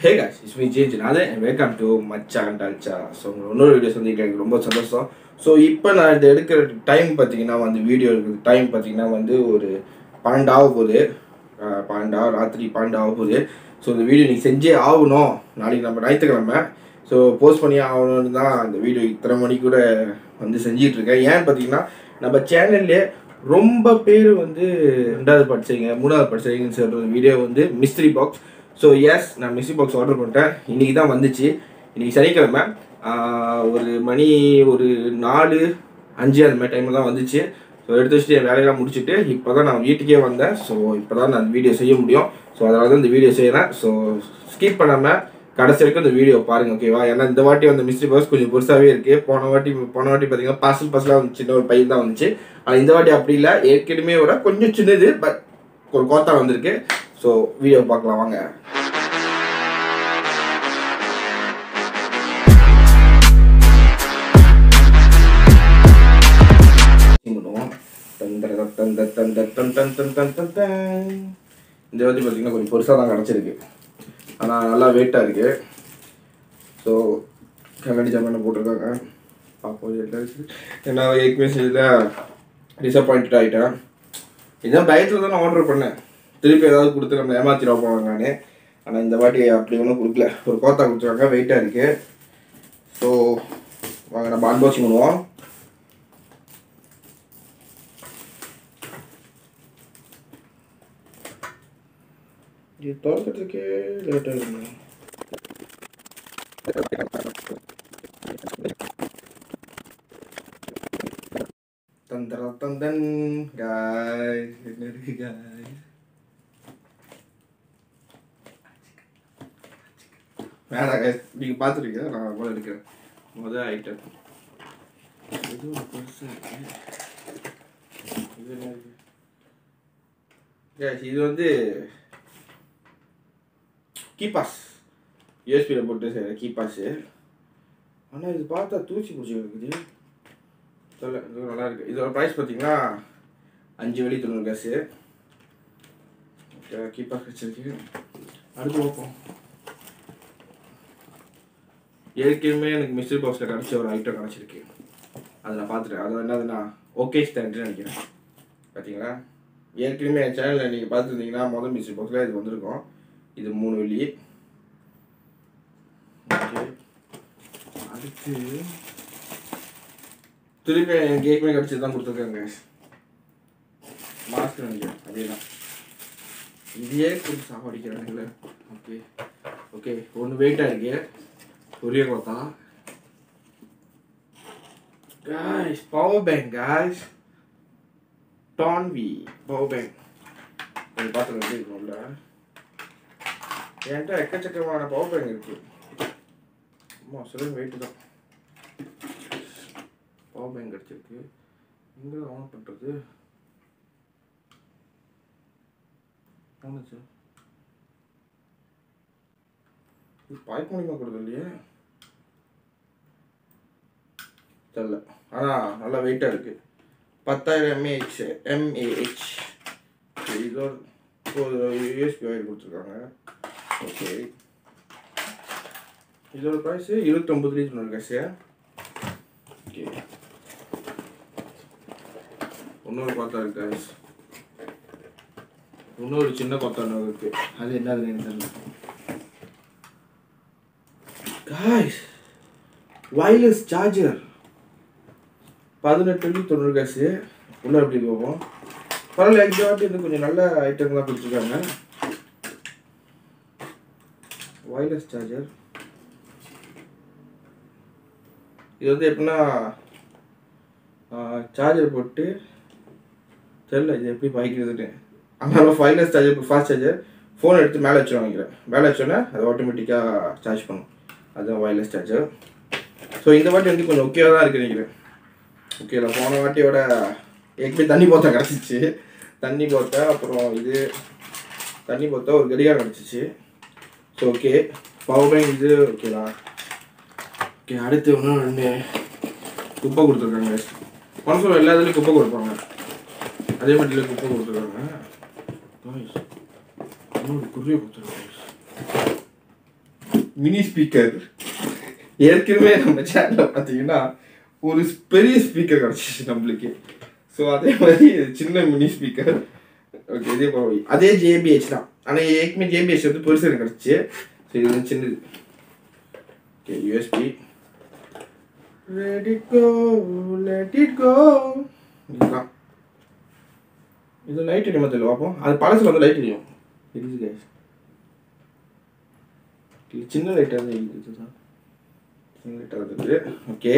Hey guys it's me J ஜினாதே and welcome to மச்சா and அல்ச்சா ஸோ இன்னொரு வீடியோ சந்திக்க எனக்கு ரொம்ப சந்தோஷம் ஸோ இப்போ நான் இது எடுக்கிற டைம் பார்த்தீங்கன்னா வந்து வீடியோ எடுக்கிற டைம் பார்த்தீங்கன்னா வந்து ஒரு பன்னெண்டு ஆக போகுது அஹ் பன்னெண்டு ஆக ராத்திரி பன்னெண்டு ஆக போகுது ஸோ இந்த வீடியோ நீ செஞ்சே ஆகணும் நாளைக்கு நம்ம ஞாயிற்றுக்கிழமை ஸோ போஸ்ட் பண்ணி ஆகணும்னு தான் இந்த வீடியோ இத்தனை மணி கூட வந்து செஞ்சிட்டு இருக்கேன் ஏன்னு பார்த்தீங்கன்னா நம்ம சேனல்லே ரொம்ப பேர் வந்து ரெண்டாவது படிச்சீங்க மூணாவது படிச்சீங்கன்னு சொல்கிற வீடியோ வந்து மிஸ்ட்ரி பாக்ஸ் ஸோ எஸ் நான் மிஸ்ட்ரி பாக்ஸ் ஆர்டர் பண்ணிட்டேன் இன்றைக்கி தான் வந்துச்சு இன்றைக்கி சனிக்கிழமை ஆஹ் ஒரு மணி ஒரு நாலு அஞ்சு அந்த மாதிரி டைமில் தான் வந்துச்சு ஸோ எடுத்து வச்சுட்டு என் வேலையெல்லாம் முடிச்சுட்டு இப்போ தான் நான் வீட்டுக்கே வந்தேன் ஸோ இப்போ தான் நான் வீடியோ செய்ய முடியும் ஸோ அதனால தான் இந்த வீடியோ செய்கிறேன் ஸோ ஸ்கிப் பண்ணாமல் கடைசி வரைக்கும் இந்த வீடியோ பாருங்க ஓகேவா ஏன்னா இந்த வாட்டி வந்து மிஸ்ட்ரி பாக்ஸ் கொஞ்சம் பெருசாகவே இருக்குது போன வாட்டி போன வாட்டி பார்த்தீங்கன்னா பார்சல் பார்சலாக வந்து சின்ன ஒரு பையன் தான் வந்துச்சு ஆனால் இந்த வாட்டி அப்படி இல்லை ஏற்கனவே விட கொஞ்சம் சின்னது பட் ஒரு கோத்தா வந்திருக்கு ஸோ வீடியோ பார்க்கலாம் வாங்க பண்ணுவோம் தந்தர தந்த தந்த தன் தன் தன் தன் தன் தன். இந்த வாட்டி பார்த்தீங்கன்னா கொஞ்சம் பெருசாக தான் கிடச்சிருக்கு ஆனால் நல்லா வெயிட்டாக இருக்கு ஸோ கண்ணாடி ஜாமான் போட்டிருக்காங்க பார்ப்போம் என்ன இருக்கு. ஏன்னா ஏற்கனவே செஞ்சதில் டிசப்பாயிண்டட் ஆகிட்டேன் இதான் பயத்தில் தான் நான் ஆர்டர் பண்ணேன் திருப்பி ஏதாவது கொடுத்து நம்ம ஏமாத்திட போவாங்க நான் ஆனால் இந்த வாட்டி அப்படி ஒன்றும் கொடுக்கல ஒரு கோத்தா கொடுத்துருக்காங்க வெயிட்டாக இருக்குது ஸோ வாங்க நம்ம அன்பாக்சிங் பண்ணுவோம் இது திறக்கிறதுக்கே லேட்டாக இருக்குங்க தந்தர தந்தன் காய் என்ன இருக்கு காய் வேணாம் guys. நீங்க பார்த்துருக்கீங்க நான் கூட எடுக்கிறேன் முதல் ஐட்டம் இது ஒரு பெருசா இருக்கு இது என்ன இருக்கு Guys, இது வந்து கீபாஸ் யூஎஸ்பியில் போட்டு செய்கிற கீபாஸு ஆனால் இது பார்த்தா தூச்சி பிடிச்சி இருக்குது சொல்ல இது நல்லா இருக்கு இதோட ப்ரைஸ் பார்த்தீங்கன்னா அஞ்சு வெள்ளி தொண்ணூறு காசு கீபாஸ் வச்சிருக்கு அடுத்து பார்ப்போம் ஏற்கனவே எனக்கு மிஸ்டர் பாக்ஸில் கிடச்ச ஒரு ஐட்டம் கிடச்சிருக்கு அதை நான் பார்த்துட்டேன் அது என்னதுன்னா ஓகே ஸ்டாண்ட்னு நினைக்கிறேன் பார்த்தீங்களா ஏற்கனவே என் சேனலில் நீங்கள் பார்த்துருந்தீங்கன்னா முதல் மிஸ்டர் பாக்ஸில் இது வந்திருக்கும் இது மூணு வெள்ளி ஓகே அடுத்து திருப்பி என் கேக்குமே கிடச்சி தான் கொடுத்துருக்காங்க மாஸ்க் நினைக்கிறேன் அதே தான் இதையே கொடுத்து சாப்பாடிக்கிறானுங்களே ஓகே ஓகே ஒன்று வெயிட்டாக இருக்கு ஒரே கொத்தா காய்ஸ் பவர் பேங்க் காய்ஸ் டான்வி பவர் பேங்க் நீங்கள் பார்த்துட்டு எப்படி இருக்கும்ல என்கிட்ட எக்கச்சக்கமான பவர் பேங்க் இருக்கு அம்மா சொல்லுங்க வெயிட்டு தான் பவர் பேங்க் கிடச்சிருக்கு எங்கே ஆன் பண்ணுறது ஆனச்சு இது பாய்க்க முடியுமா கொடுக்குது இல்லையே தெரில ஆனால் நல்லா வெயிட்டாக இருக்குது பத்தாயிரம் எம்ஏஹெச் எம்ஏஹெச் இதோட ஒரு யூஎஸ்பி ஆயில் கொடுத்துருக்காங்க ஓகே இதோட ப்ரைஸு இருபத்தொம்பது ரீசன் ஒரு காசு ஓகே இன்னொரு கொத்தா இருக்கு guys. இன்னொரு சின்ன கொத்தா ஒன்று இருக்கு அது என்னதுன்னு எனக்கு தெரியல காய்ஸ் வயர்லெஸ் சார்ஜர் பதினெட்டு வெள்ளி தொண்ணூறு காசு உள்ள எப்படி போவோம் பரவாயில்ல இந்த வாட்டி வந்து கொஞ்சம் நல்ல ஐட்டங்கள்லாம் கொடுத்துருக்காங்க வயர்லெஸ் சார்ஜர் இது வந்து எப்படின்னா சார்ஜர் போட்டு தெரில இது எப்படி பாய்க்கிறதுன்னு அதனால ஃபைலஸ் சார்ஜர் ஃபாஸ்ட் சார்ஜர் ஃபோன் எடுத்து மேலே வச்சு வாங்கிக்கிறேன் மேலே வச்சோன்னே அது ஆட்டோமேட்டிக்காக சார்ஜ் பண்ணும் அதுதான் வயர்லெஸ் சார்ஜர் ஸோ இந்த வாட்டி வந்து கொஞ்சம் ஓகேவாக தான் இருக்கு நினைக்கிறேன் ஓகே இல்லை போன வாட்டியோட ஏற்கனவே தண்ணி போத்தா கிடச்சிச்சு தண்ணி போத்தா அப்புறம் இது தண்ணி போத்தா ஒரு கடிகாரம் கிடச்சிச்சு ஸோ ஓகே பவர் பேங்க் இது ஓகேவா ஓகே அடுத்து ஒன்று ரெண்டு குப்பை கொடுத்துருக்காங்க கன்சோல் எல்லா இதுலேயும் குப்பை கொடுப்பாங்க அதே மாதிரில குப்பை கொடுத்துருக்காங்க Guys, இன்னொரு குருவியை கொடுத்துருக்காங்க மினி ஸ்பீக்கர் ஏற்கனவே நம்ம சேனலில் பார்த்தீங்கன்னா ஒரு பெரிய ஸ்பீக்கர் கிடச்சிச்சு நம்மளுக்கு ஸோ அதே மாதிரி இது சின்ன மினி ஸ்பீக்கர் ஓகே இதே போய் அதே ஜேபிஹெச் தான் ஆனால் ஏற்கனவே ஜேபிஹெச் வந்து பெருசு எனக்கு கிடச்சிச்சு ஸோ இது வந்து சின்னது okay USB let it go let it go இதுதான் இது லைட் எரியுமா தெரியல பார்ப்போம் அது பழசுல வந்து லைட் எரியும் எரியுது guys இது சின்ன லைட்டாக தான் எரியுது இதுதான் சின்ன லைட்டாக இருக்குது ஓகே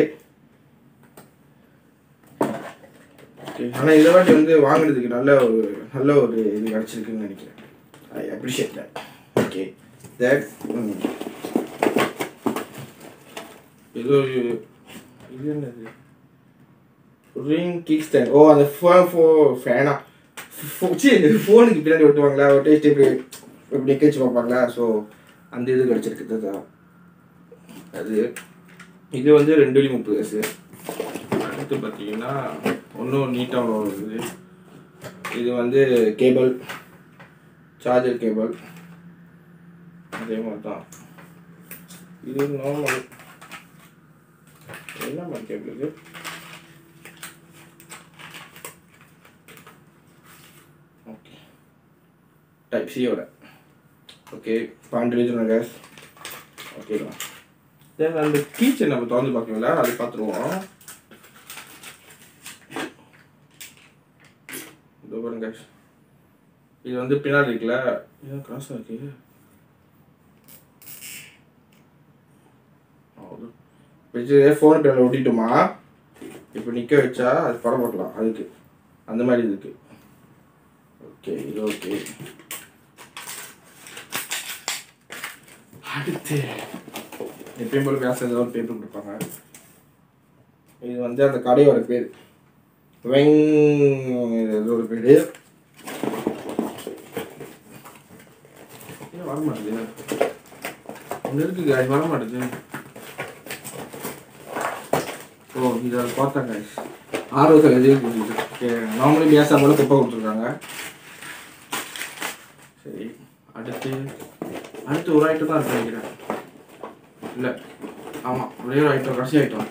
ஓகே ஆனால் இதை வாட்டி வந்து வாங்குறதுக்கு நல்ல ஒரு நல்ல ஒரு இது கிடச்சிருக்குன்னு நினைக்கிறேன் I appreciate that okay that ஏதோ ஒரு- இது என்னது ரிங் கிக் ஸ்டாண்ட் ஓ அந்த ஃபோன் ஃபோ ஃபேனா சரி ஃபோனுக்கு பின்னாடி ஒட்டுவாங்களா ஒரு டேஸ்ட் இப்படி இப்படி நிக்க வச்சு பார்ப்பாங்களா ஸோ அந்த இது கிடச்சிருக்கு தான் அது இது வந்து ரெண்டு வழி முப்பது காசு அடுத்து பார்த்தீங்கன்னா ஒன்றும் நீட்டாக வருது இது வந்து கேபிள் சார்ஜர் கேபிள் அதே மாதிரி தான் இது நார்மல் என்ன மாதிரி கேபிள் இது ஓகே டைப் சியோட ஓகே பன்னெண்டு லிட்டர் கேஸ் ஓகேவா தென் அந்த கீச்சை நம்ம திறந்து பார்க்கல அது பார்த்துருவோம் இதோ பாருங்க guys. இது வந்து பின்னாடி இருக்குல்ல ஏன் கிராஸாக இருக்கு வச்சு ஃபோன் பேரில் ஒட்டிட்டோமா இப்போ நிற்க வச்சா அது படம் போட்டலாம் அதுக்கு அந்த மாதிரி இருக்கு ஓகே இது ஓகே அடுத்து எப்பயும் போல பேச ஏதோ ஒரு பேப்பர் கொடுப்பாங்க இது வந்து அந்த கடையோட பேர் வெங் இது ஏதோ ஒரு பேர் ஏன் வர மாட்டேங்குது ஒன்று இருக்கு guys, வர மாட்டேங்குது ஓ இதை பார்த்தாங்க ஆர்வத்தில் எதுவும் கொடுத்துருக்கு நார்மலி பேசா போல குப்பை கொடுத்துருக்காங்க சரி அடுத்து அடுத்து ஒரு ஐட்டம் தான் இருக்கு நினைக்கிறேன் இல்லை ஆமாம் ஒரே ஒரு ஐட்டம் கடைசி ஐட்டம்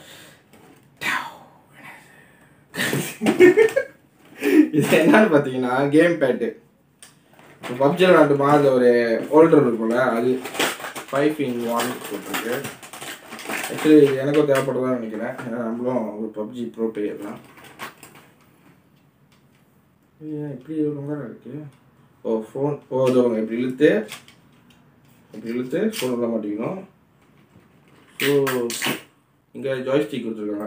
இது என்னன்னு பார்த்தீங்கன்னா கேம் பேட்டு இப்போ பப்ஜி விளாண்டுமா அதில் ஒரு ஹோல்டர் இருக்கும்ல அது ஃபைவ் இன் ஒன் போட்டிருக்கு ஆக்சுவலி எனக்கும் தேவைப்படுதான்னு நினைக்கிறேன் ஏன்னா நம்மளும் ஒரு பப்ஜி ப்ரோ பிளேயர் தான் ஏன் இப்படி ரொம்ப இருக்கு ஓ ஃபோன் ஓ இதோ இப்படி இழுத்து இப்படி இழுத்து ஃபோன் உள்ள மாட்டிக்கணும் ஸோ இங்கே ஜாய்ஸ்டிக் கொடுத்துருக்காங்க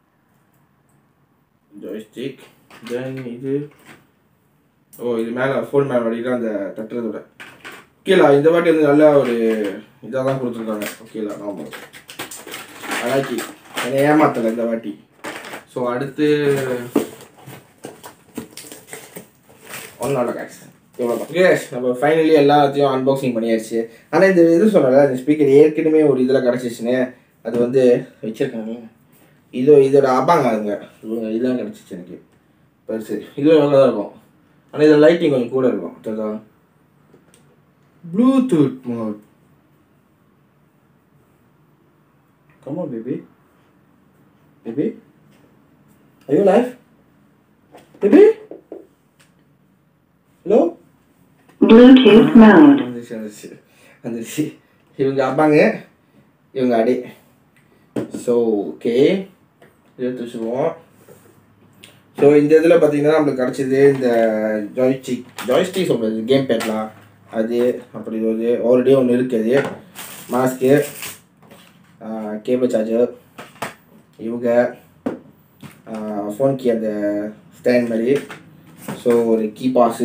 ஜாய்ஸ்டிக் தென் இது ஓ இது மேலே ஃபோன் மேலே வடிக்கிற அந்த தட்டுறதோட ஓகேலா இந்த வாட்டி வந்து நல்ல ஒரு இதாக தான் கொடுத்துருக்காங்க ஓகேலா நார்மல் அழகி என்னை ஏமாத்தலை இந்த வாட்டி ஸோ அடுத்து ஒன்னோட கேஷ் இவ்வளோ கேஷ் நம்ம ஃபைனலி எல்லாத்தையும் அன்பாக்சிங் பண்ணியாச்சு ஆனால் இந்த இது சொன்னல இந்த ஸ்பீக்கர் ஏற்கனவே ஒரு இதில் கிடச்சிச்சுன்னு அது வந்து வச்சிருக்காங்க இது இதோட அபாங்க அதுங்க இவங்க இதெல்லாம் கிடச்சிச்சு எனக்கு பெருசு இதுவும் நல்லா தான் இருக்கும் ஆனால் இதில் லைட்டிங் கொஞ்சம் கூட இருக்கும் சரிதா Bluetooth mode Come on, baby. Baby? Are you alive? Baby? Hello? Bluetooth mode. வந்துருச்சு வந்துருச்சு வந்துருச்சு இவங்க அப்பாங்க இவங்க அடி ஸோ ஓகே எடுத்து வச்சுருவோம் ஸோ இந்த இதில் பார்த்தீங்கன்னா நம்மளுக்கு கிடச்சிது இந்த ஜாய்ஸ்டிக் ஜாய்ஸ்டிக் சொல்கிறது கேம் பேட்லாம் அது அப்படி ஒரு ஆல்ரெடி ஒன்று இருக்குது மாஸ்க்கு கேபிள் சார்ஜர் இவங்க ஃபோன் கீ அந்த ஸ்டாண்ட் மாதிரி ஸோ ஒரு கீ பாஸு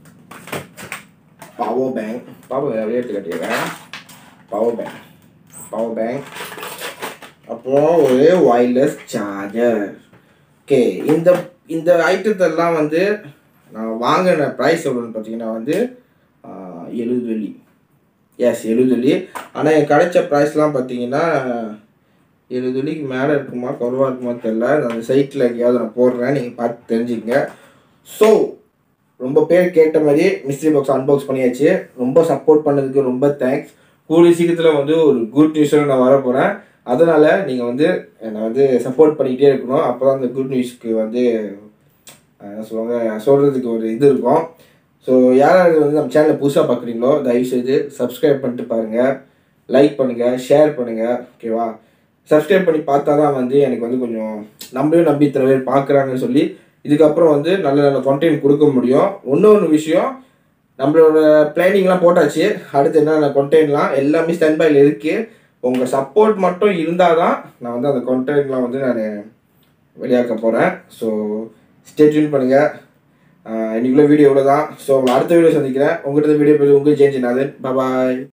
பவர் பேங்க் பவர் நிறைய எடுத்து கட்டிடுறேன் பவர் பேங்க் பவர் பேங்க் அப்புறம் ஒரு ஒயர்லெஸ் சார்ஜர் ஓகே இந்த இந்த ஐட்டத்தெல்லாம் வந்து நான் வாங்கின ப்ரைஸ் எவ்வளோன்னு பார்த்தீங்கன்னா வந்து எழுபது வெள்ளி எஸ் எழுபது வெள்ளி ஆனால் எனக்கு கிடைச்ச ப்ரைஸ்லாம் பார்த்தீங்கன்னா எழுபது வெள்ளிக்கு மேலே இருக்குமா குறவாக இருக்குமா தெரில அந்த சைட்டில் எங்கேயாவது நான் போடுறேன் நீங்கள் பார்த்து தெரிஞ்சுக்கங்க ஸோ ரொம்ப பேர் கேட்ட மாதிரியே மிஸ்ட்ரி பாக்ஸ் அன்பாக்ஸ் பண்ணியாச்சு ரொம்ப சப்போர்ட் பண்ணதுக்கு ரொம்ப தேங்க்ஸ் கூடிய சீக்கிரத்தில் வந்து ஒரு குட் நியூஸோட நான் வர போகிறேன் அதனால் நீங்கள் வந்து என்னை வந்து சப்போர்ட் பண்ணிக்கிட்டே இருக்கணும் அப்போ தான் அந்த குட் நியூஸ்க்கு வந்து அஹ், என்ன சொல்லுவாங்க சொல்கிறதுக்கு ஒரு இது இருக்கும் ஸோ யாராவது வந்து நம்ம சேனலை புதுசாக பார்க்குறீங்களோ தயவுசெய்து சப்ஸ்கிரைப் பண்ணிட்டு பாருங்கள் லைக் பண்ணுங்கள் ஷேர் பண்ணுங்கள் ஓகேவா சப்ஸ்கிரைப் பண்ணி பார்த்தா தான் வந்து எனக்கு வந்து கொஞ்சம் நம்மளையும் நம்பி இத்தனை பேர் பார்க்குறாங்கன்னு சொல்லி இதுக்கப்புறம் வந்து நல்ல நல்ல கண்டென்ட் கொடுக்க முடியும் இன்னொன்று விஷயம் நம்மளோட பிளானிங்லாம் போட்டாச்சு அடுத்து என்னென்ன கண்டென்ட்லாம் எல்லாமே ஸ்டாண்ட் பையில் இருக்குது உங்கள் சப்போர்ட் மட்டும் இருந்தால் தான் நான் வந்து அந்த கண்டென்ட்லாம் வந்து நான் வெளியாக்க போகிறேன் ஸோ ஸ்டேட்யூன் பண்ணுங்கள் இன்னைக்குள்ள வீடியோ இவ்வளோ தான் ஸோ உங்களை அடுத்த வீடியோ சந்திக்கிறேன் உங்கள்கிட்ட வீடியோ பேசி உங்களுக்கு சேஞ்ச் என்னாது பாய்